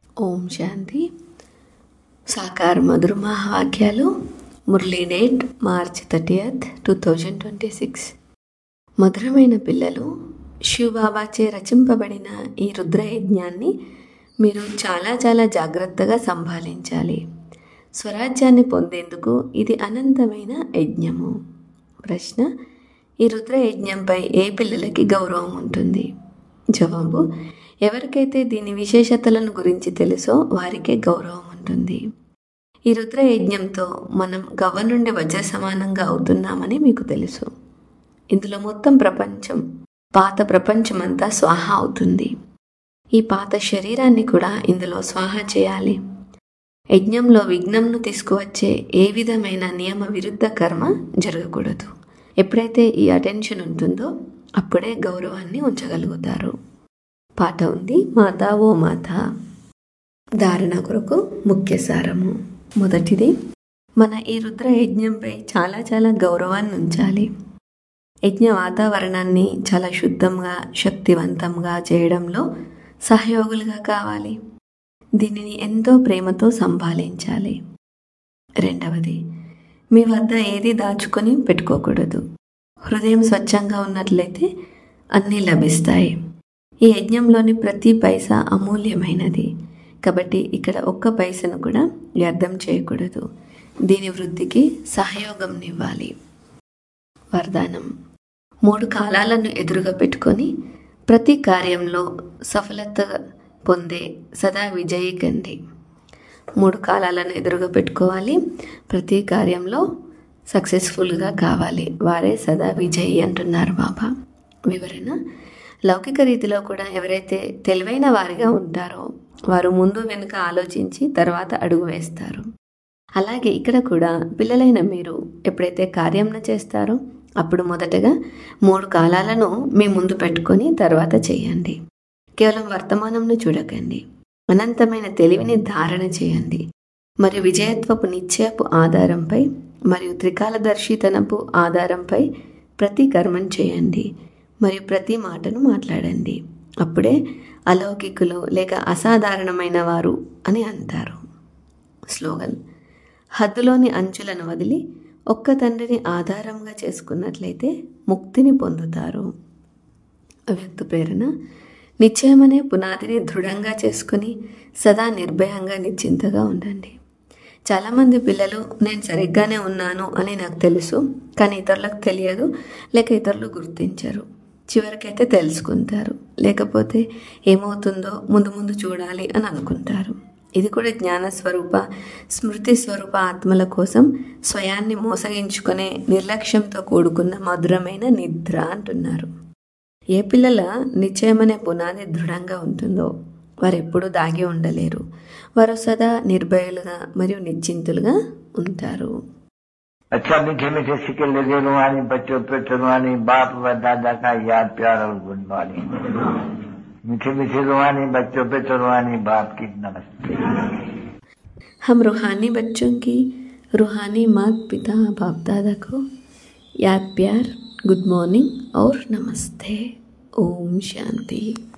ఓం శాంతి సాకార మధుర మహావాక్యాలు Murli date March thirtieth two thousand twenty six మధురమైన పిల్లలు శివబాబాచే రచింపబడిన ఈ రుద్రయజ్ఞాన్ని మీరు చాలా చాలా జాగ్రత్తగా సంభాళించాలి స్వరాజ్యాన్ని పొందేందుకు ఇది అనంతమైన యజ్ఞము ప్రశ్న ఈ రుద్రయజ్ఞంపై ఏ పిల్లలకి గౌరవం ఉంటుంది జవాబు ఎవరికైతే దీని విశేషతలను గురించి తెలుసో వారికే గౌరవం ఉంటుంది ఈ రుద్రయజ్ఞంతో మనం గవ్వ నుండి వజ్ర సమానంగా అవుతున్నామని మీకు తెలుసు ఇందులో మొత్తం ప్రపంచం పాత ప్రపంచమంతా స్వాహ అవుతుంది ఈ పాత శరీరాన్ని కూడా ఇందులో స్వాహ చేయాలి యజ్ఞంలో విఘ్నంను తీసుకువచ్చే ఏ విధమైన నియమ విరుద్ధ కర్మ జరగకూడదు ఎప్పుడైతే ఈ అటెన్షన్ ఉంటుందో అప్పుడే గౌరవాన్ని ఉంచగలుగుతారు పాట ఉంది మాతా ఓ మాత ధారణ కొరకు ముఖ్య సారము మొదటిది మన ఈ రుద్ర యజ్ఞంపై చాలా చాలా గౌరవాన్ని ఉంచాలి యజ్ఞ వాతావరణాన్ని చాలా శుద్ధంగా శక్తివంతంగా చేయడంలో సహయోగులుగా కావాలి దీనిని ఎంతో ప్రేమతో సంభాళించాలి రెండవది మీ వద్ద ఏది దాచుకొని పెట్టుకోకూడదు హృదయం స్వచ్ఛంగా ఉన్నట్లయితే అన్నీ లభిస్తాయి ఈ యజ్ఞంలోని ప్రతి పైసా అమూల్యమైనది కాబట్టి ఇక్కడ ఒక్క పైసను కూడా వ్యర్థం చేయకూడదు దీని వృద్ధికి సహయోగంనివ్వాలి వరదానం మూడు కాలాలను ఎదురుగా పెట్టుకొని ప్రతి కార్యంలో సఫలత పొందే సదా విజయి కండి మూడు కాలాలను ఎదురుగా పెట్టుకోవాలి ప్రతి కార్యంలో సక్సెస్ఫుల్గా కావాలి వారే సదా విజయి అంటున్నారు బాబా వివరణ లౌకిక రీతిలో కూడా ఎవరైతే తెలివైన వారిగా ఉంటారో వారు ముందు వెనుక ఆలోచించి తర్వాత అడుగు వేస్తారు అలాగే ఇక్కడ కూడా పిల్లలైన మీరు ఎప్పుడైతే కార్యంన చేస్తారో అప్పుడు మొదటగా మూడు కాలాలను మీ ముందు పెట్టుకొని తర్వాత చేయండి కేవలం వర్తమానంను చూడకండి అనంతమైన తెలివిని ధారణ చేయండి మరియు విజయత్వపు నిశ్చయపు ఆధారంపై మరియు త్రికాలదర్శితనపు ఆధారంపై ప్రతి కర్మను చేయండి మరియు ప్రతి మాటను మాట్లాడండి అప్పుడే అలౌకికులు లేక అసాధారణమైన వారు అని అంటారు స్లోగన్ హద్దులోని అంచులను వదిలి ఒక్క తండ్రిని ఆధారంగా చేసుకున్నట్లయితే ముక్తిని పొందుతారు వ్యక్తి ప్రేరణ నిశ్చయమనే పునాదిని దృఢంగా చేసుకుని సదా నిర్భయంగా నిశ్చింతగా ఉండండి చాలామంది పిల్లలు నేను సరిగ్గానే ఉన్నాను అని నాకు తెలుసు కానీ ఇతరులకు తెలియదు లేక ఇతరులు గుర్తించరు చివరికైతే తెలుసుకుంటారు లేకపోతే ఏమవుతుందో ముందు ముందు చూడాలి అని అనుకుంటారు ఇది కూడా జ్ఞాన స్వరూప స్మృతి స్వరూప ఆత్మల కోసం స్వయాన్ని మోసగించుకునే నిర్లక్ష్యంతో కూడుకున్న మధురమైన నిద్ర అంటున్నారు ఏ పిల్లల నిశ్చయమనే పునాది దృఢంగా ఉంటుందో వారు ఎప్పుడూ దాగి ఉండలేరు వారు సదా నిర్భయులుగా మరియు నిశ్చింతులుగా ఉంటారు अच्छा मीठे मीठे सिक्के लगे रुहानी बच्चों पे रुहानी बाप व दादा का याद प्यार और गुड मॉर्निंग मीठे मीठे रुहानी बच्चों पे रुहानी बाप की नमस्ते हम रूहानी बच्चों की रूहानी मात पिता बाप दादा को याद प्यार गुड मॉर्निंग और नमस्ते ओम शांति